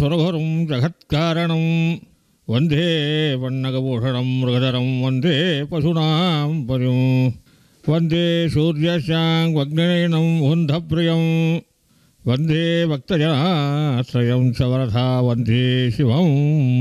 சுரகரும் ஜகத்காரணம் வந்தே வண்ணகபூஷணம் மிருகதரம் வந்தே பசுனாம் பரியும் வந்தே சூரியசாங் வக்னேனம் உந்தப்பிரியம் வந்தே பக்தஜனாசிரயம் சவரதா வந்தே சிவம்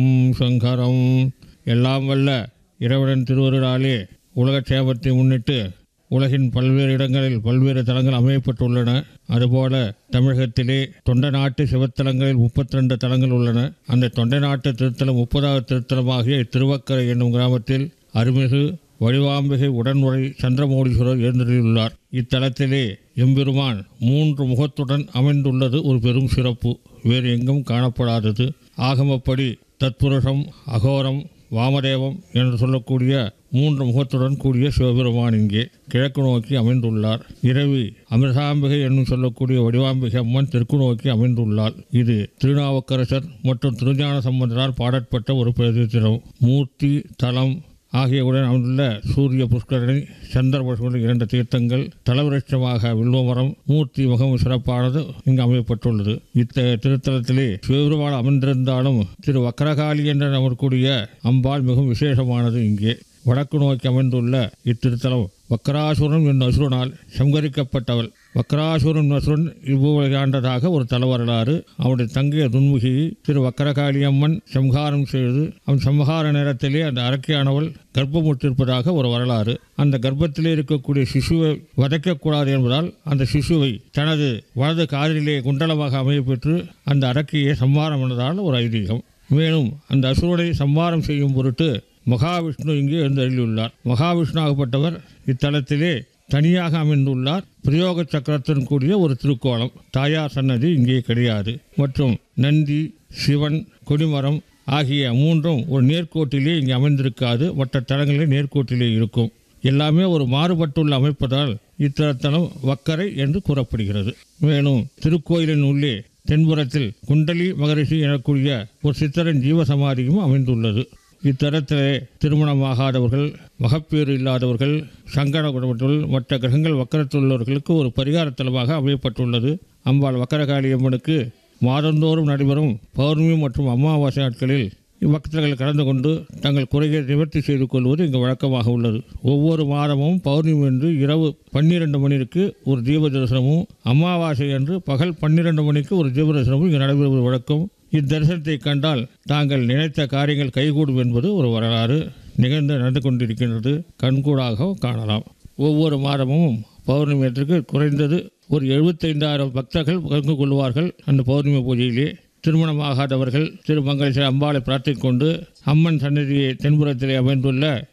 சங்கரம் எல்லாம் வல்ல இறைவனின் திருவருளாலே உலகக் சேமத்தை முன்னிட்டு உலகின் பல்வேறு இடங்களில் பல்வேறு தலங்கள் அமையப்பட்டுள்ளன அதுபோல தமிழகத்திலே தொண்டை நாட்டு சிவத்தலங்களில் முப்பத்தி ரெண்டு தலங்கள் உள்ளன அந்த தொண்டை நாட்டு திருத்தலம் முப்பதாவது திருத்தலமாகிய திருவக்கரை என்னும் கிராமத்தில் அருள்மிகு வடிவாம்பிகை உடன்முறை சந்திரமௌலீஸ்வரர் எழுந்தருளியுள்ளார் இத்தலத்திலே எம்பெருமான் மூன்று முகத்துடன் அமைந்துள்ளது ஒரு பெரும் சிறப்பு வேறு எங்கும் காணப்படாதது ஆகமப்படி தத்புருஷம் அகோரம் வாமதேவம் என்று சொல்லக்கூடிய மூன்று முகத்துடன் கூடிய சிவபெருமான் இங்கே கிழக்கு நோக்கி அமைந்துள்ளார் இரவி அமிர்தாம்பிகை என்னும் சொல்லக்கூடிய வடிவாம்பிகை அம்மன் தெற்கு நோக்கி அமைந்துள்ளார் இது திருநாவுக்கரசர் மற்றும் திருஞான சம்பந்தரால் பாடற்பட்ட ஒரு பிரதித்திரம் மூர்த்தி தலம் ஆகியவுடன் அமைந்துள்ள சூரிய புஷ்கரணி சந்திர புஷ்கரணி இரண்டு தீர்த்தங்கள் தலவிருட்சமாக வில்வமரம் மூர்த்தி முகம் சிறப்பானது இங்கு அமையப்பட்டுள்ளது இத்தகைய திருத்தலத்திலே சிவபெருமான் அமர்ந்திருந்தாலும் திரு வக்கரகாளி என்று நமக்கூடிய அம்பாள் மிகவும் விசேஷமானது இங்கே வடக்கு நோக்கி அமைந்துள்ள இத்திருத்தலம் வக்கராசுரன் என்னும் அசுரனால் சங்கரிக்கப்பட்டவள் வக்கராசுரன் அசுரன் இவ்வுலகை ஆண்டதாக ஒரு தல வரலாறு அவனுடைய தங்கைய துன்முகி திரு வக்கரகாளி அம்மன் சம்ஹாரம் செய்து அவன் சம்ஹார நேரத்திலே அந்த அரக்கியானவள் கர்ப்பமுற்றிருப்பதாக ஒரு வரலாறு அந்த கர்ப்பத்திலே இருக்கக்கூடிய சிசுவை வதைக்கக்கூடாது என்பதால் அந்த சிசுவை தனது வலது காதிலே குண்டலமாக அமையப்பெற்று அந்த அரக்கியை சம்ஹாரம் பண்ணதால் ஒரு ஐதீகம் மேலும் அந்த அசுரனை சம்ஹாரம் செய்யும் பொருட்டு மகாவிஷ்ணு இங்கே எழுந்தருளியுள்ளார் மகாவிஷ்ணு ஆகப்பட்டவர் இத்தலத்திலே தனியாக அமைந்துள்ளார் பிரயோக சக்கரத்துடன் கூடிய ஒரு திருக்கோலம் தாயார் சன்னதி இங்கே கிடையாது மற்றும் நந்தி சிவன் கொடிமரம் ஆகிய மூன்றும் ஒரு நேர்கோட்டிலே இங்கே அமைந்திருக்காது மற்ற தலங்களிலே நேர்கோட்டிலே இருக்கும் எல்லாமே ஒரு மாறுபட்டுள்ள அமைப்பதால் இத்தலத்தலம் வக்கரை என்று கூறப்படுகிறது மேலும் திருக்கோயிலின் உள்ளே தென்புறத்தில் குண்டலி மகரிஷி எனக்கூடிய ஒரு சித்தரன் ஜீவசமாதியும் அமைந்துள்ளது இத்தரத்திலே திருமணமாகாதவர்கள் மகப்பேறு இல்லாதவர்கள் சங்கட குடும்பத்தில் மற்ற கிரகங்கள் வக்கரத்தில் உள்ளவர்களுக்கு ஒரு பரிகார தலமாக அமையப்பட்டுள்ளது அம்பாள் வக்கரகாளி அம்மனுக்கு மாதந்தோறும் நடைபெறும் பௌர்ணமி மற்றும் அமாவாசை நாட்களில் பக்தர்கள் கலந்து கொண்டு தங்கள் குறைகளை நிவர்த்தி செய்து கொள்வது இங்கு வழக்கமாக உள்ளது ஒவ்வொரு மாதமும் பௌர்ணமி என்று இரவு பன்னிரண்டு மணிக்கு ஒரு தீப தரிசனமும் அமாவாசை என்று பகல் பன்னிரண்டு மணிக்கு ஒரு தீப தரிசனமும் இங்கு நடைபெறுவது வழக்கம் இத்தரிசனத்தை கண்டால் தாங்கள் நினைத்த காரியங்கள் கைகூடும் என்பது ஒரு வரலாறு நிகழ்ந்து நடந்து கொண்டிருக்கின்றது கண்கூடாக காணலாம் ஒவ்வொரு மாதமும் பௌர்ணமி அன்றைக்கு குறைந்தது ஒரு எழுபத்தைந்தாயிரம் பக்தர்கள் பங்கு கொள்வார்கள் அந்த பௌர்ணமி பூஜையிலே திருமணமாகாதவர்கள் திருமங்கலேஸ்வர அம்பாளை பிரார்த்திக் கொண்டு அம்மன் சன்னதியை தென்புறத்திலே அமைந்துள்ள